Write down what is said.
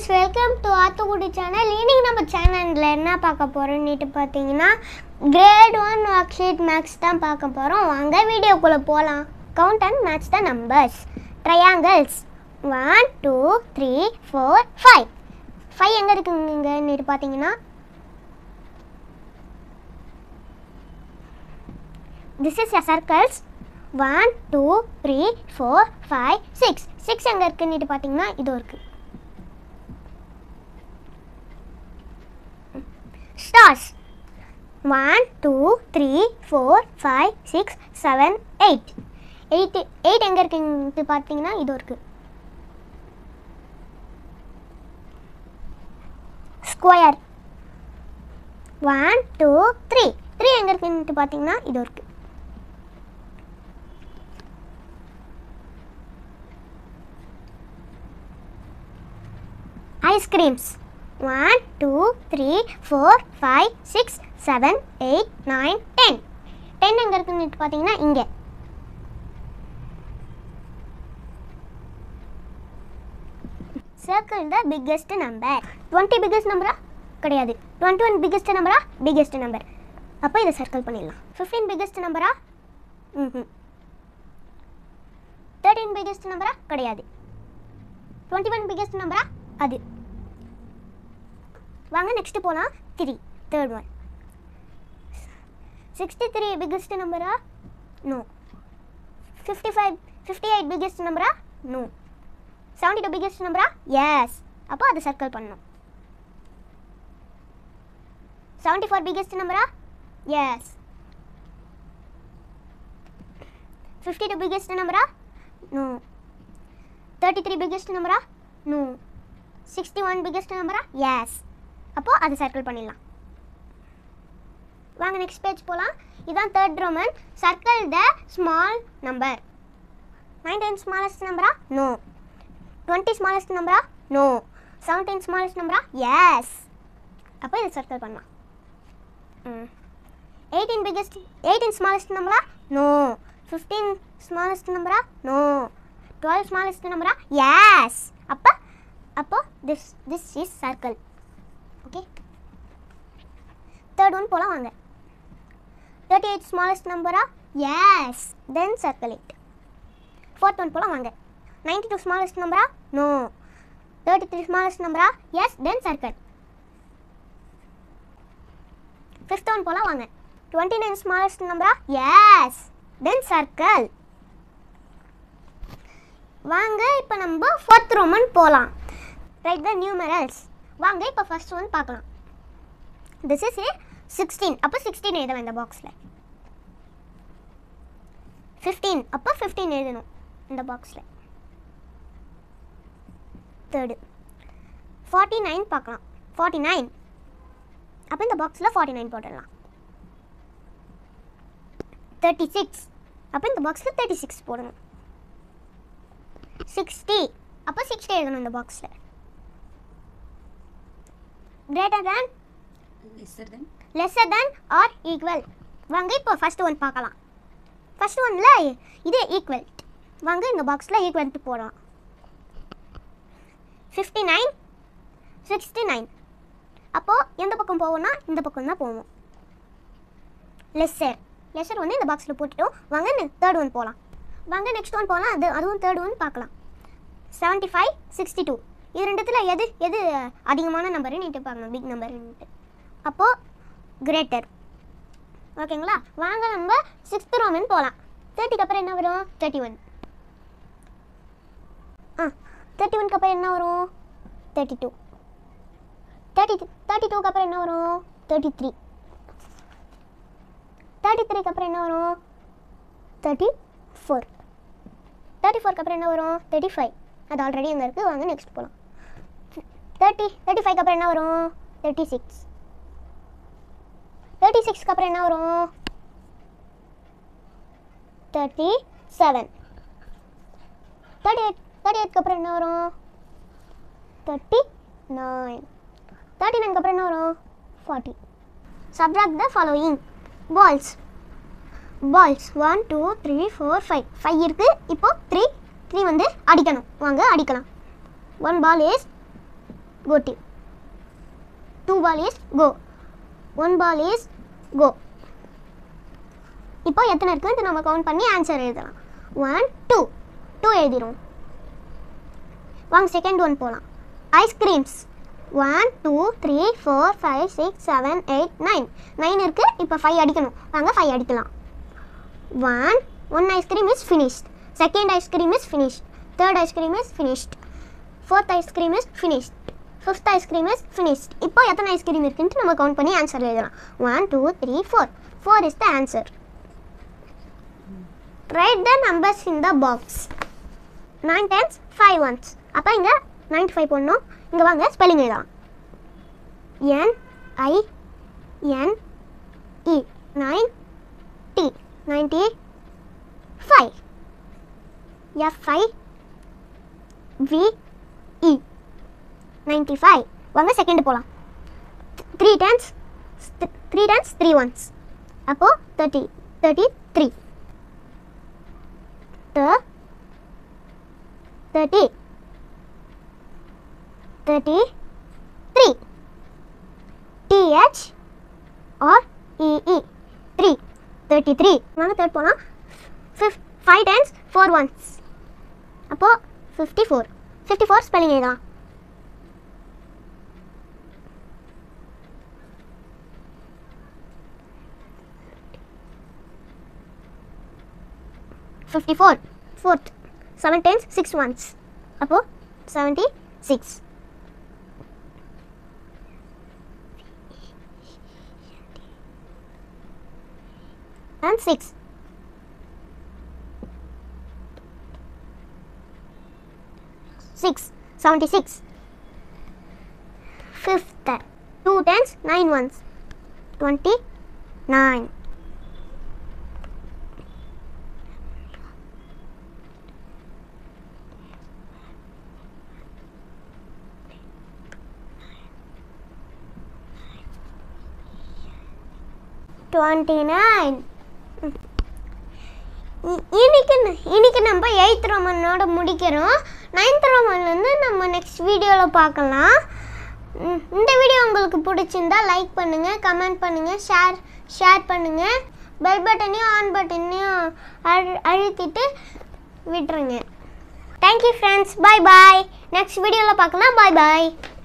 friends welcome to Aathukudi channel இன்னைக்கு நம்ம சேனலில் என்ன பார்க்க போகிறோம்னுட்டு பார்த்தீங்கன்னா grade one worksheet maths தான் பார்க்க போகிறோம் வாங்க வீடியோக்குள்ளே போகலாம் count and match the numbers triangles one two three four five five எங்கே இருக்குங்கன்னுட்டு பார்த்தீங்கன்னா this is a circles one two three four five six six எங்கே இருக்குன்னுட்டு பார்த்தீங்கன்னா இது இருக்குது stars one two three four five six seven eight eight eight எங்கே இருக்குன்ட்டு பார்த்தீங்கன்னா இது இருக்குது square one two three three எங்கே இருக்குன்ட்டு பார்த்தீங்கன்னா இது இருக்குது ice creams one two three four five six seven eight nine ten ten எங்கே இருக்குன்னு பார்த்தீங்கன்னா இங்கே circle the biggest number twenty biggest நம்பரா கிடையாது டுவெண்ட்டி ஒன் பிக்கெஸ்ட் நம்பரா பிக்கெஸ்ட் நம்பர் அப்போ இதை சர்க்கிள் பண்ணிடலாம் ஃபிஃப்டீன் பிக்கெஸ்ட் நம்பரா ம் தேர்ட்டீன் பிக்கெஸ்ட் நம்பரா கிடையாது டுவெண்ட்டி ஒன் பிக்கெஸ்ட் நம்பரா அது வாங்க நெக்ஸ்ட் போகலாம் three third one sixty three biggest நம்பரா no fifty five fifty eight biggest நம்பரா நோ செவன்டி டூ பிக்கெஸ்ட் நம்பரா எஸ் அப்போ அதை சர்க்கிள் பண்ணணும் செவன்டி ஃபோர் பிக்கெஸ்ட் நம்பரா எஸ் ஃபிஃப்டி டூ பிக்கெஸ்ட் நம்பரா நோ தேர்ட்டி த்ரீ பிக்கெஸ்ட் நம்பரா நோ சிக்ஸ்டி ஒன் பிக்கெஸ்ட் நம்பரா எஸ் அப்போது அதை சர்க்கிள் பண்ணிடலாம் வாங்க நெக்ஸ்ட் பேஜ் போகலாம் இதான் தேர்ட் ரோமன் circle the small number nineteen smallest நம்பரா நோ டுவெண்ட்டி ஸ்மாலஸ்ட் நம்பரா நோ செவன்டீன் ஸ்மாலஸ்ட் நம்பரா எஸ் அப்போ இதை சர்க்கிள் பண்ணலாம் எயிட்டீன் பிக்கெஸ்ட் எயிட்டீன் ஸ்மாலஸ்ட் நம்பரா நோ ஃபிஃப்டீன் ஸ்மாலஸ்ட் நம்பரா நோ டுவெல் ஸ்மாலஸ்ட் நம்பரா எஸ் அப்போ அப்போ this this is circle okay third one போகலாம் வாங்க தேர்ட்டி எயிட் ஸ்மாலஸ்ட் நம்பரா yes then circle it fourth one போகலாம் வாங்க நைன்டி டூ ஸ்மாலஸ்ட் நம்பரா நோ தேர்ட்டி த்ரீ ஸ்மாலஸ்ட் நம்பரா yes then circle fifth one போகலாம் வாங்க டுவெண்ட்டி நைன் ஸ்மாலஸ்ட் நம்பரா எஸ் தென் சர்க்கிள் வாங்க இப்போ நம்ம ஃபோர்த் ரோமன் போகலாம் ரைட் த நியூமரல்ஸ் வாங்க இப்போ ஃபர்ஸ்ட் ஒன் பார்க்கலாம் திஸ் இஸ் ஏ சிக்ஸ்டீன் அப்போ சிக்ஸ்டீன் எழுதணும் இந்த பாக்ஸில் ஃபிஃப்டீன் அப்போ ஃபிஃப்டீன் எழுதணும் இந்த பாக்ஸில் தேர்டு ஃபார்ட்டி நைன் பார்க்கலாம் ஃபார்ட்டி நைன் அப்போ இந்த பாக்ஸில் ஃபார்ட்டி நைன் போட்டுடலாம் தேர்ட்டி சிக்ஸ் அப்போ இந்த பாக்ஸில் தேர்ட்டி சிக்ஸ் போடணும் சிக்ஸ்டி அப்போ சிக்ஸ்டி எழுதணும் இந்த பாக்ஸில் greater than lesser than lesser than or equal வாங்க இப்போ ஃபர்ஸ்ட் ஒன் பார்க்கலாம் ஃபர்ஸ்ட் ஒன்னில் இது ஈக்குவல் வாங்க இந்த பாக்ஸில் ஈக்குவல் போடலாம் ஃபிஃப்டி நைன் சிக்ஸ்டி நைன் அப்போது எந்த பக்கம் போவோம்னா இந்த பக்கம் தான் போவோம் லெஸ்ஸர் லெஸ்ஸர் வந்து இந்த பாக்ஸில் போட்டுட்டோம் வாங்க தேர்ட் ஒன் போகலாம் வாங்க நெக்ஸ்ட் ஒன் போகலாம் அது அதுவும் தேர்ட் ஒன் பார்க்கலாம் செவன்ட்டி ஃபைவ் சிக்ஸ்டி டூ இது ரெண்டுத்தில் எது எது அதிகமான நம்பருன்னு நீட்டு பார்க்கணும் பிக் நம்பருன்ட்டு அப்போது கிரேட்டர் ஓகேங்களா வாங்க நம்ம சிக்ஸ்த் ரோமன் போகலாம் தேர்ட்டிக்கு அப்புறம் என்ன வரும் தேர்ட்டி ஒன் ஆ தேர்ட்டி ஒன்க்கு அப்புறம் என்ன வரும் தேர்ட்டி டூ தேர்ட்டி தேர்ட்டி டூக்கு அப்புறம் என்ன வரும் தேர்ட்டி த்ரீ தேர்ட்டி த்ரீக்கு அப்புறம் என்ன வரும் தேர்ட்டி ஃபோர் தேர்ட்டி ஃபோருக்கு அப்புறம் என்ன வரும் தேர்ட்டி ஃபைவ் அது ஆல்ரெடி அங்கே இருக்குது வாங்க நெக்ஸ்ட் போகலாம் தேர்ட்டி தேர்ட்டி ஃபைவ்க்கு அப்புறம் என்ன வரும் தேர்ட்டி சிக்ஸ் தேர்ட்டி சிக்ஸ்க்கு அப்புறம் என்ன வரும் thirty seven thirty eight thirty எயிட்க்கு அப்புறம் என்ன வரும் தேர்ட்டி நைன் தேர்ட்டி நைன்க்கு அப்புறம் என்ன வரும் forty subtract the following balls balls one two three four five five இருக்குது இப்போ த்ரீ த்ரீ வந்து அடிக்கணும் வாங்க அடிக்கலாம் one ball is go to two ball is go one ball is go இப்போ எத்தனை இருக்குன்னு நம்ம கவுண்ட் பண்ணி ஆன்சர் எழுதலாம் ஒன் டூ டூ எழுதிரும் வாங்க செகண்ட் ஒன் போகலாம் ice creams one two three four five six seven eight nine nine இருக்குது இப்போ ஃபைவ் அடிக்கணும் வாங்க ஃபைவ் அடிக்கலாம் one one ice cream is finished second ice cream is finished third ice cream is finished fourth ice cream is finished fifth ice cream is finished இப்போ எத்தனை ice cream இருக்குன்ட்டு நம்ம count பண்ணி ஆன்சர் எழுதலாம் one two three four four is the answer right the numbers in the box nine tense five ones அப்போ இங்கே ninety five போடணும் இங்கே வாங்க ஸ்பெல்லிங் எழுதலாம் N I N E nine T ninety five F I V E ninety five வாங்க second போகலாம் three tens three tens three ones அப்போது thirty thirty three the thirty thirty three T H R E E three thirty three வாங்க third போகலாம் ஃபிஃப் five tens four ones அப்போது fifty four fifty four spelling எழுதலாம் fifty four fourth seven tens six once அப்போது seventy six and six six seventy six fifth two tens nine ones twenty nine twenty nine இன்னைக்கு இன்னைக்கு நம்ம eighth ரோமனோட முடிக்கிறோம் ninth ரோமன்லேருந்து நம்ம next வீடியோவில் பார்க்கலாம் ம், இந்த வீடியோ உங்களுக்கு பிடிச்சிருந்தா லைக் பண்ணுங்கள் கமெண்ட் பண்ணுங்கள் ஷேர் ஷேர் பண்ணுங்கள் பெல் பட்டனையும் ஆன் பட்டனையும் அழு அழுத்திட்டு விட்டுருங்க thank you friends bye bye next வீடியோவில் பார்க்கலாம் பாய் பாய்